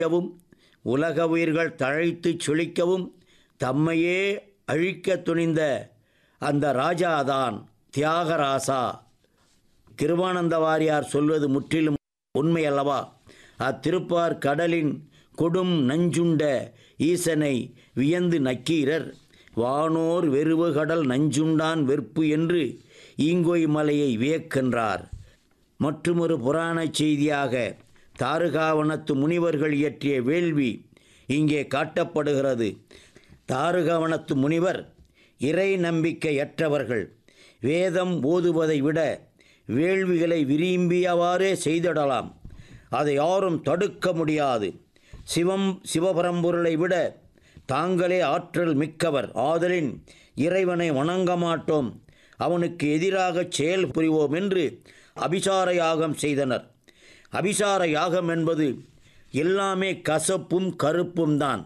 வும் உலக உயிர்கள் தழைத்துச் செழிக்கவும் தம்மையே அழிக்கத் துணிந்த அந்த ராஜாதான் தியாகராசா கிருபானந்த வாரியார் சொல்வது முற்றிலும் உண்மை அல்லவா அத்திருப்பார் கடலின் கொடும் நஞ்சுண்ட ஈசனை வியந்து நக்கீரர் வானோர் வெறுவு கடல் நஞ்சுண்டான் வெறுப்பு என்று ஈங்கோய் மலையை வியக்கின்றார் மற்றுமொரு புராணச் செய்தியாக தாருகாவனத்து முனிவர்கள் இயற்றிய வேள்வி இங்கே காட்டப்படுகிறது தாருகாவனத்து முனிவர் இறை நம்பிக்கையற்றவர்கள் வேதம் ஓதுவதை விட வேள்விகளை விரும்பியவாறே செய்திடலாம் அதை யாரும் தடுக்க முடியாது சிவம் சிவபரம்பொருளை விட தாங்களே ஆற்றல் மிக்கவர் ஆதலின் இறைவனை வணங்க மாட்டோம் அவனுக்கு எதிராக செயல் புரிவோம் என்று அபிசார யாகம் செய்தனர் அபிசார யாகம் என்பது எல்லாமே கசப்பும் கருப்பும் தான்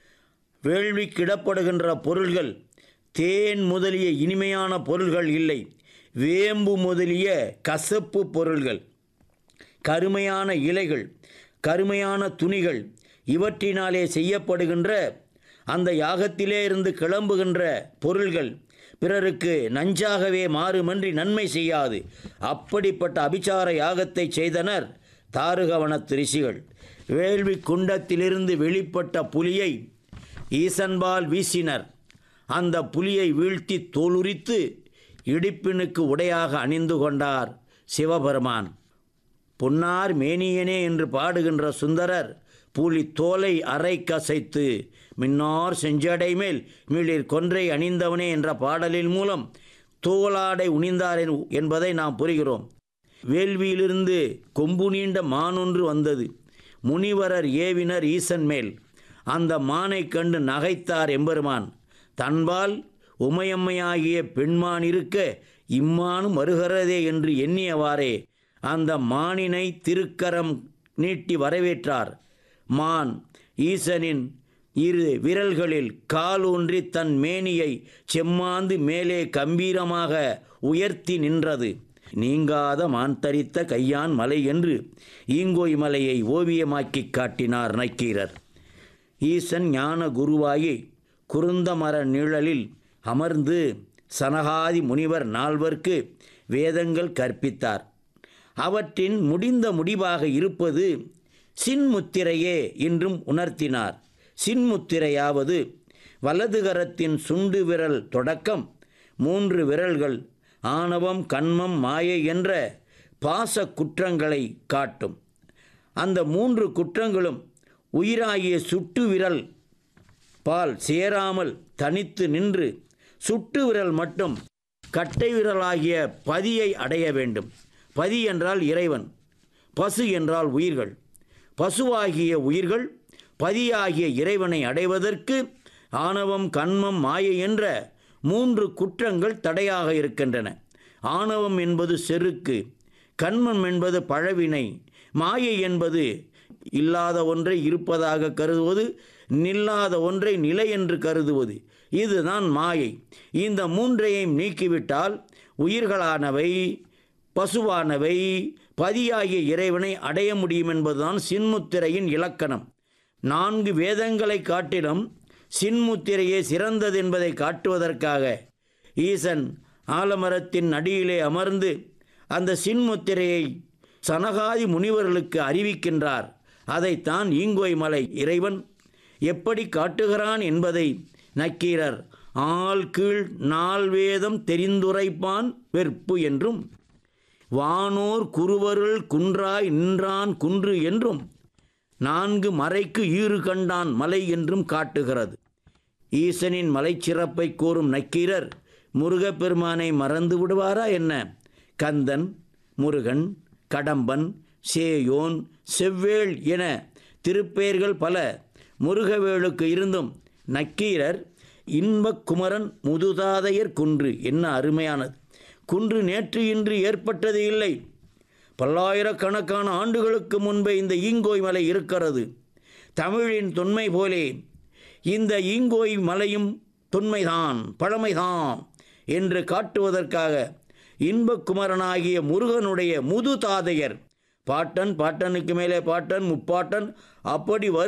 வேள்விக்கிடப்படுகின்ற பொருள்கள் தேன் முதலிய இனிமையான பொருள்கள் இல்லை வேம்பு முதலிய கசப்பு பொருள்கள் கருமையான இலைகள் கருமையான துணிகள் இவற்றினாலே செய்யப்படுகின்ற அந்த யாகத்திலே இருந்து கிளம்புகின்ற பொருள்கள் பிறருக்கு நஞ்சாகவே மாறுமன்றி நன்மை செய்யாது அப்படிப்பட்ட அபிச்சார யாகத்தை செய்தனர் தாருகவனத்து ரிஷிகள் வேள்வி குண்டத்திலிருந்து வெளிப்பட்ட புலியை ஈசன்பால் வீசினர் அந்த புலியை வீழ்த்தி தோலுரித்து இடிப்பினுக்கு உடையாக அணிந்து கொண்டார் சிவபெருமான் பொன்னார் மேனியனே என்று பாடுகின்ற சுந்தரர் பூலி தோலை அரை கசைத்து மின்னார் செஞ்சடை மேல் மீளிர் கொன்றை அணிந்தவனே என்ற பாடலின் மூலம் தோலாடை உணிந்தார் என்- என்பதை நாம் புரிகிறோம் வேள்வியிலிருந்து கொம்பு நீண்ட மானொன்று வந்தது முனிவரர் ஏவினர் ஈசன் மேல் அந்த மானைக் கண்டு நகைத்தார் எம்பெருமான் தன்பால் உமையம்மையாகிய பெண்மான் இருக்க இம்மானும் வருகிறதே என்று எண்ணியவாறே அந்த மானினை திருக்கரம் நீட்டி வரவேற்றார் மான் ஈசனின் இரு விரல்களில் கால் ஊன்றி தன் மேனியை செம்மாந்து மேலே கம்பீரமாக உயர்த்தி நின்றது நீங்காத மான் தரித்த கையான் மலை என்று ஈங்கோய் மலையை ஓவியமாக்கிக் காட்டினார் நக்கீரர் ஈசன் ஞான குருவாகி குருந்தமர நிழலில் அமர்ந்து சனகாதி முனிவர் நால்வர்க்கு வேதங்கள் கற்பித்தார் அவற்றின் முடிந்த முடிவாக இருப்பது சின்முத்திரையே என்றும் உணர்த்தினார் சின்முத்திரையாவது வலது கரத்தின் சுண்டு விரல் தொடக்கம் மூன்று விரல்கள் ஆணவம் கண்மம் மாயை என்ற பாச குற்றங்களை காட்டும் அந்த மூன்று குற்றங்களும் உயிராகிய சுட்டு விரல் பால் சேராமல் தனித்து நின்று சுட்டு விரல் மட்டும் கட்டை விரலாகிய பதியை அடைய வேண்டும் பதி என்றால் இறைவன் பசு என்றால் உயிர்கள் பசுவாகிய உயிர்கள் பதியாகிய இறைவனை அடைவதற்கு ஆணவம் கண்மம் மாயை என்ற மூன்று குற்றங்கள் தடையாக இருக்கின்றன ஆணவம் என்பது செருக்கு கண்மம் என்பது பழவினை மாயை என்பது இல்லாத ஒன்றை இருப்பதாக கருதுவது நில்லாத ஒன்றை நிலை என்று கருதுவது இதுதான் மாயை இந்த மூன்றையும் நீக்கிவிட்டால் உயிர்களானவை பசுவானவை பதியாகிய இறைவனை அடைய முடியும் என்பதுதான் சின்முத்திரையின் இலக்கணம் நான்கு வேதங்களை காட்டிலும் சின்முத்திரையே சிறந்தது என்பதை காட்டுவதற்காக ஈசன் ஆலமரத்தின் அடியிலே அமர்ந்து அந்த சின்முத்திரையை சனகாதி முனிவர்களுக்கு அறிவிக்கின்றார் அதைத்தான் ஈங்கோய் மலை இறைவன் எப்படி காட்டுகிறான் என்பதை நக்கீரர் ஆள் கீழ் நால் வேதம் தெரிந்துரைப்பான் வெற்பு என்றும் வானோர் குருவருள் குன்றாய் நின்றான் குன்று என்றும் நான்கு மறைக்கு ஈறு கண்டான் மலை என்றும் காட்டுகிறது ஈசனின் மலைச்சிறப்பை கூறும் நக்கீரர் முருகப்பெருமானை மறந்து விடுவாரா என்ன கந்தன் முருகன் கடம்பன் சேயோன் செவ்வேள் என திருப்பெயர்கள் பல முருகவேளுக்கு இருந்தும் நக்கீரர் இன்பக் குமரன் முதுதாதையர் குன்று என்ன அருமையானது குன்று நேற்று இன்று ஏற்பட்டது இல்லை பல்லாயிரக்கணக்கான ஆண்டுகளுக்கு முன்பே இந்த ஈங்கோய் மலை இருக்கிறது தமிழின் தொன்மை போலே இந்த ஈங்கோய் மலையும் தொன்மைதான் பழமைதான் என்று காட்டுவதற்காக இன்பக்குமரனாகிய முருகனுடைய முது தாதையர் பாட்டன் பாட்டனுக்கு மேலே பாட்டன் முப்பாட்டன் அப்படி